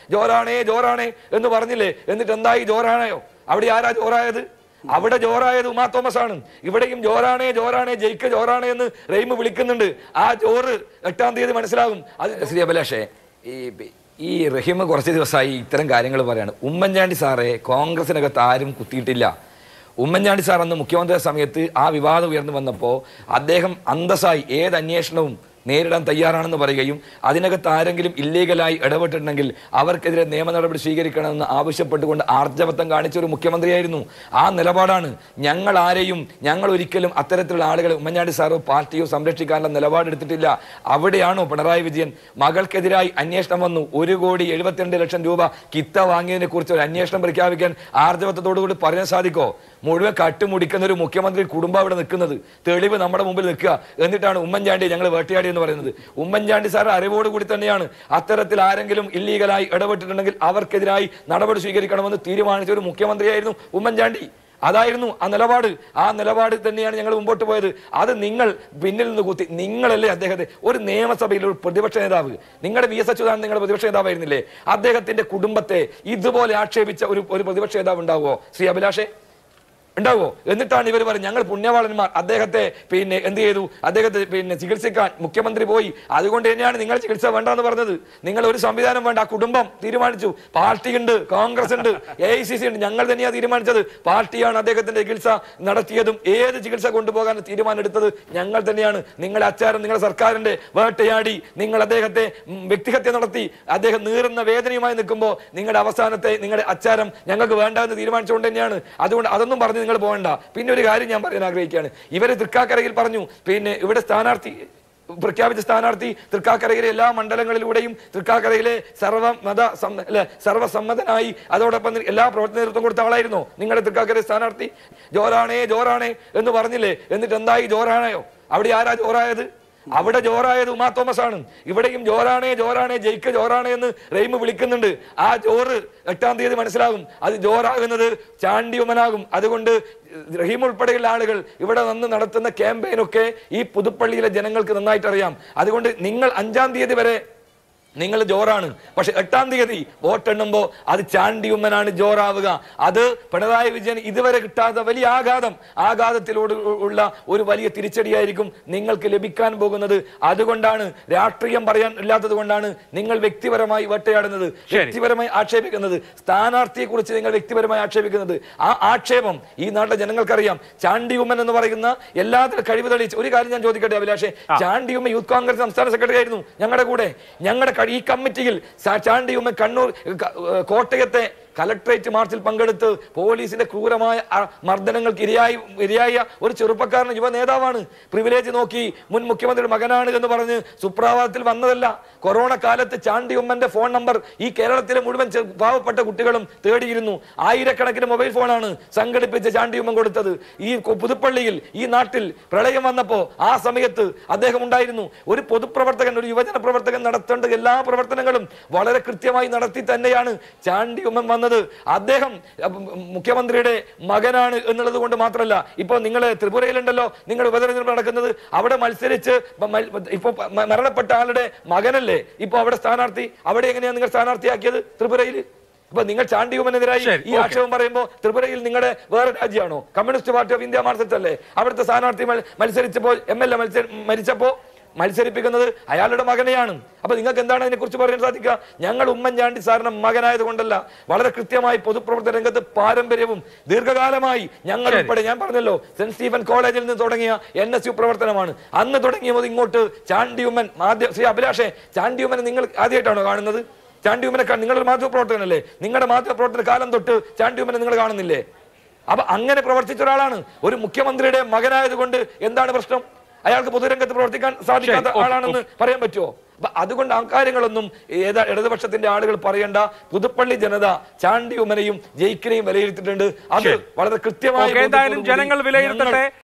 ജോറാണേ ജോറാണേ എന്ന് പറഞ്ഞില്ലേ എന്നിട്ട് എന്തായി ജോറാണയോ അവിടെ ആരാ ജോറായത് അവിടെ ജോറായത് ഉമാ തോമസ് ആണ് ഇവിടെയും ജോറാണേ ജോറാണേ ജയിക്ക് ജോറാണേ എന്ന് റെയിം വിളിക്കുന്നുണ്ട് ആ ജോറ് എട്ടാം തീയതി മനസ്സിലാകും അത് ശ്രീ അഭിലാഷേ ഈ ഈ റഹീം കുറച്ച് ദിവസമായി ഇത്തരം കാര്യങ്ങൾ പറയാണ് ഉമ്മൻചാണ്ടി സാറെ കോൺഗ്രസിനകത്ത് ആരും കുത്തിയിട്ടില്ല ഉമ്മൻചാണ്ടി സാർ അന്ന് മുഖ്യമന്ത്രി സമയത്ത് ആ വിവാദം ഉയർന്നു വന്നപ്പോൾ അദ്ദേഹം അന്തസ്സായി ഏത് അന്വേഷണവും നേരിടാൻ തയ്യാറാണെന്ന് പറയുകയും അതിനകത്ത് ആരെങ്കിലും ഇല്ലീഗലായി ഇടപെട്ടിട്ടുണ്ടെങ്കിൽ അവർക്കെതിരെ നിയമ നടപടി സ്വീകരിക്കണമെന്ന് ആവശ്യപ്പെട്ടുകൊണ്ട് ആർജവത്വം കാണിച്ച ഒരു മുഖ്യമന്ത്രിയായിരുന്നു ആ നിലപാടാണ് ഞങ്ങൾ ആരെയും ഞങ്ങൾ ഒരിക്കലും അത്തരത്തിലുള്ള ആളുകളെ ഉമ്മൻചാണ്ടി സാറോ പാർട്ടിയോ സംരക്ഷിക്കാനുള്ള നിലപാടെടുത്തിട്ടില്ല അവിടെയാണോ പിണറായി വിജയൻ മകൾക്കെതിരായി അന്വേഷണം വന്നു ഒരു കോടി എഴുപത്തിരണ്ട് ലക്ഷം രൂപ കിത്ത വാങ്ങിയതിനെ കുറിച്ച് ഒരു അന്വേഷണം പ്രഖ്യാപിക്കാൻ ആർജവത്വത്തോടുകൂടി പറയാൻ സാധിക്കോ മുഴുവൻ കട്ടുമുടിക്കുന്ന ഒരു മുഖ്യമന്ത്രി കുടുംബം അവിടെ നിൽക്കുന്നത് തെളിവ് നമ്മുടെ മുമ്പിൽ നിൽക്കുക എന്നിട്ടാണ് ഉമ്മൻചാണ്ടി ഞങ്ങൾ വേട്ടയാടി എന്ന് പറയുന്നത് ഉമ്മൻചാണ്ടി സാർ അറിവോട് കൂടി തന്നെയാണ് അത്തരത്തിൽ ആരെങ്കിലും ഇല്ലീഗലായി ഇടപെട്ടിട്ടുണ്ടെങ്കിൽ അവർക്കെതിരായി നടപടി സ്വീകരിക്കണമെന്ന് തീരുമാനിച്ച ഒരു മുഖ്യമന്ത്രിയായിരുന്നു ഉമ്മൻചാണ്ടി അതായിരുന്നു ആ നിലപാട് ആ നിലപാട് തന്നെയാണ് ഞങ്ങൾ മുമ്പോട്ട് പോയത് അത് നിങ്ങൾ പിന്നിൽ നിന്ന് കുത്തി നിങ്ങളല്ലേ അദ്ദേഹത്തെ ഒരു നിയമസഭയിൽ ഒരു പ്രതിപക്ഷ നേതാവ് നിങ്ങളുടെ വി എസ് അച്യുതാനന്ദൻ നിങ്ങളുടെ പ്രതിപക്ഷ നേതാവായിരുന്നില്ലേ അദ്ദേഹത്തിന്റെ കുടുംബത്തെ ഇതുപോലെ ആക്ഷേപിച്ച ഒരു ഒരു പ്രതിപക്ഷ നേതാവ് ഉണ്ടാവുമോ ശ്രീ അഭിലാഷേ ഉണ്ടാവോ എന്നിട്ടാണ് ഇവർ പറയുന്നത് ഞങ്ങൾ പുണ്യവാളന്മാർ അദ്ദേഹത്തെ പിന്നെ എന്ത് ചെയ്തു അദ്ദേഹത്തെ പിന്നെ ചികിത്സിക്കാൻ മുഖ്യമന്ത്രി പോയി അതുകൊണ്ട് തന്നെയാണ് നിങ്ങൾ ചികിത്സ വേണ്ടെന്ന് പറഞ്ഞത് നിങ്ങൾ ഒരു സംവിധാനം വേണ്ട ആ കുടുംബം തീരുമാനിച്ചു പാർട്ടി ഉണ്ട് കോൺഗ്രസ് ഉണ്ട് എ ഐ സി സി ഉണ്ട് ഞങ്ങൾ തന്നെയാണ് തീരുമാനിച്ചത് പാർട്ടിയാണ് അദ്ദേഹത്തിന്റെ ചികിത്സ നടത്തിയതും ഏത് ചികിത്സ കൊണ്ടുപോകാൻ തീരുമാനം എടുത്തത് ഞങ്ങൾ തന്നെയാണ് നിങ്ങളുടെ അച്ചാരം നിങ്ങളുടെ സർക്കാരിന്റെ വേട്ടയാടി നിങ്ങൾ അദ്ദേഹത്തെ ഉം, വ്യക്തിഹത്യ നടത്തി അദ്ദേഹം നീറുന്ന വേദനയുമായി നിൽക്കുമ്പോൾ നിങ്ങളുടെ അവസാനത്തെ നിങ്ങളുടെ അച്ചാരം ഞങ്ങൾക്ക് വേണ്ട എന്ന് തീരുമാനിച്ചുകൊണ്ട് തന്നെയാണ് അതുകൊണ്ട് അതൊന്നും പറഞ്ഞ് നിങ്ങൾ പോകണ്ട പിന്നെ ഒരു കാര്യം ഞാൻ പറയാൻ ആഗ്രഹിക്കുകയാണ് ഇവര് തൃക്കാക്കരയിൽ പറഞ്ഞു പിന്നെ ഇവിടെ സ്ഥാനാർത്ഥി പ്രഖ്യാപിച്ച സ്ഥാനാർത്ഥി തൃക്കാക്കരയിലെ എല്ലാ മണ്ഡലങ്ങളിലൂടെയും തൃക്കാക്കരയിലെ സർവ മത സം- അല്ല, സർവസമ്മതനായി അതോടൊപ്പം നി- എല്ലാ പ്രവർത്തന നേതൃത്വം കൊടുത്ത ആളായിരുന്നോ നിങ്ങളുടെ തൃക്കാക്കര സ്ഥാനാർത്ഥി ജോറാണേ ജോറാണേ എന്ന് പറഞ്ഞില്ലേ എന്നിട്ട് എന്തായി ജോറാണയോ അവിടെ ആരാ ജോറായത് അവിടെ ജോറായത് ഉമാ തോമസ് ആണ് ഇവിടെയും ജോറാണേ ജോറാണേ ജയിക്ക് ജോറാണേ എന്ന് റെയിം വിളിക്കുന്നുണ്ട് ആ ജോറ് എട്ടാം തീയതി മനസ്സിലാകും അത് ജോറാകുന്നത് ചാണ്ടിയുമനാകും അതുകൊണ്ട് റഹീം ഉൾപ്പെടെയുള്ള ആളുകൾ ഇവിടെ നിന്ന് നടത്തുന്ന ക്യാമ്പയിനൊക്കെ ഈ പുതുപ്പള്ളിയിലെ ജനങ്ങൾക്ക് നന്നായിട്ട് അറിയാം അതുകൊണ്ട് നിങ്ങൾ അഞ്ചാം തീയതി വരെ നിങ്ങൾ ജോറാണ് പക്ഷെ എട്ടാം തീയതി വോട്ടെണ്ണുമ്പോൾ അത് ചാണ്ടിയുമ്മനാണ് ജോറാവുക അത് പിണറായി വിജയൻ ഇതുവരെ കിട്ടാത്ത വലിയ ആഘാതം ആഘാതത്തിലോട് ഉള്ള ഒരു വലിയ തിരിച്ചടിയായിരിക്കും നിങ്ങൾക്ക് ലഭിക്കാൻ പോകുന്നത് അതുകൊണ്ടാണ് രാഷ്ട്രീയം പറയാൻ ഇല്ലാത്തത് കൊണ്ടാണ് നിങ്ങൾ വ്യക്തിപരമായി വേട്ടയാടുന്നത് വ്യക്തിപരമായി ആക്ഷേപിക്കുന്നത് സ്ഥാനാർത്ഥിയെ കുറിച്ച് നിങ്ങൾ വ്യക്തിപരമായി ആക്ഷേപിക്കുന്നത് ആ ആക്ഷേപം ഈ നാട്ടിലെ ജനങ്ങൾക്കറിയാം ചാണ്ടിയുമ്മൻ എന്ന് പറയുന്ന എല്ലാത്തിനും കഴിവ് തെളിയിച്ച് ഒരു കാര്യം ഞാൻ ചോദിക്കട്ടെ അഭിലാഷേ ചാണ്ടിയുമ്മ യൂത്ത് കോൺഗ്രസ് സംസ്ഥാന സെക്രട്ടറി ആയിരുന്നു ഞങ്ങളുടെ കൂടെ ഞങ്ങളുടെ ക- ഈ കമ്മിറ്റിയിൽ സാ- ചാണ്ടിയുമ്മ കണ്ണൂർ ക- ഏഹ് കോട്ടയത്തെ കലക്ട്രേറ്റ് മാർച്ചിൽ പങ്കെടുത്ത് പോലീസിന്റെ ക്രൂരമായ അ- മർദ്ദനങ്ങൾക്ക് ഇരയായി ഇരയായ ഒരു ചെറുപ്പക്കാരൻ യുവ നേതാവാണ് പ്രിവിലേജ് നോക്കി മുൻ മുഖ്യമന്ത്രിയുടെ മകനാണ് എന്ന് പറഞ്ഞ് സുപ്രഭാതത്തിൽ വന്നതല്ല കൊറോണ കാലത്ത് ചാണ്ടിയുമ്മന്റെ ഫോൺ നമ്പർ ഈ കേരളത്തിലെ മുഴുവൻ ചെ- പാവപ്പെട്ട കുട്ടികളും തേടിയിരുന്നു ആയിരക്കണക്കിന് മൊബൈൽ ഫോണാണ് സംഘടിപ്പിച്ച് ചാണ്ടിയുമ്മൻ കൊടുത്തത് ഈ കു- പുതുപ്പള്ളിയിൽ ഈ നാട്ടിൽ പ്രളയം വന്നപ്പോ ആ സമയത്ത് അദ്ദേഹം ഉണ്ടായിരുന്നു ഒരു പൊതുപ്രവർത്തകൻ ഒരു യുവജന പ്രവർത്തകൻ നടത്തേണ്ട എല്ലാ പ്രവർത്തനങ്ങളും വളരെ കൃത്യമായി നടത്തി തന്നെയാണ് ചാണ്ടിയുമ്മൻ വന്നത് അദ്ദേഹം അപ്പം, മുഖ്യമന്ത്രിയുടെ മകനാണ് എന്നുള്ളത് കൊണ്ട് മാത്രമല്ല ഇപ്പൊ നിങ്ങൾ ത്രിപുരയിലുണ്ടല്ലോ നിങ്ങൾ ഉപതെരഞ്ഞെടുപ്പ് നടക്കുന്നത് അവിടെ മത്സരിച്ച് മ- മ- ഇപ്പൊ മ- മരണപ്പെട്ട ആളുടെ മകനല്ലേ ഇപ്പൊ അവിടെ സ്ഥാനാർത്ഥി അവിടെ എങ്ങനെയാണ് നിങ്ങൾ സ്ഥാനാർത്ഥിയാക്കിയത് ത്രിപുരയിൽ ഇപ്പൊ നിങ്ങൾ ചാണ്ടിയുമനെതിരായി ശരി, ഈ ഓക്കേ. ആക്ഷേപം പറയുമ്പോൾ ത്രിപുരയിൽ നിങ്ങളുടെ വേറെ രാജ്യമാണോ communist party of India Marxist അവിടുത്തെ സ്ഥാനാർത്ഥി മൽ- മത്സരിച്ചപ്പോൾ എം എൽ എ മത്സര മരിച്ചപ്പോ മത്സരിപ്പിക്കുന്നത് അയാളുടെ മകനെയാണ് അപ്പൊ നിങ്ങൾക്ക് എന്താണ് അതിനെ കുറിച്ച് പറയാൻ സാധിക്കുക ഞങ്ങൾ ഉമ്മൻചാണ്ടി സാറിന്റെ മകനായത് കൊണ്ടല്ല വളരെ കൃത്യമായി പൊതുപ്രവർത്തന രംഗത്ത് പാരമ്പര്യവും ദീർഘകാലമായി ഞങ്ങൾ ശരി. ഉൾപ്പെടെ ഞാൻ പറഞ്ഞല്ലോ സെന്റ് സ്റ്റീഫൻ കോളേജിൽ നിന്ന് തുടങ്ങിയ എൻ എസ് യു പ്രവർത്തനമാണ് അന്ന് തുടങ്ങിയത് ഇങ്ങോട്ട് ചാണ്ടിയുമ്മൻ മാധ്യമ ശ്രീ അഭിലാഷേ ചാണ്ടിയുമ്മനെ നിങ്ങൾ ആദ്യമായിട്ടാണോ കാണുന്നത് ചാണ്ടിയുമ്മനെ കാ- നിങ്ങളൊരു മാധ്യമ പ്രവർത്തകനല്ലേ നിങ്ങളുടെ മാധ്യമ പ്രവർത്തന കാലം തൊട്ട് ചാണ്ടിയുമ്മനെ നിങ്ങൾ കാണുന്നില്ലേ അപ്പൊ അങ്ങനെ പ്രവർത്തിച്ച ഒരാളാണ് ഒരു മുഖ്യമന്ത്രിയുടെ മകനായതുകൊണ്ട് എന്താണ് പ്രശ്നം അയാൾക്ക് പൊതുരംഗത്ത് പ്രവർത്തിക്കാൻ സാധിക്കാത്ത ശരി, ഓക്കേ, ആളാണെന്ന് പറയാൻ പറ്റുമോ അപ്പൊ അതുകൊണ്ട് ആ കാര്യങ്ങളൊന്നും ഏതാ ഇടതുപക്ഷത്തിന്റെ ആളുകൾ പറയേണ്ട പുതുപ്പള്ളി ജനത ചാണ്ടിയുമ്മനെയും ജയിക്കിനെയും വിലയിരുത്തിയിട്ടുണ്ട് അത് ശരി. വളരെ കൃത്യമായി ഓക്കേ, എന്തായാലും ജനങ്ങൾ വിലയിരുത്തട്ടെ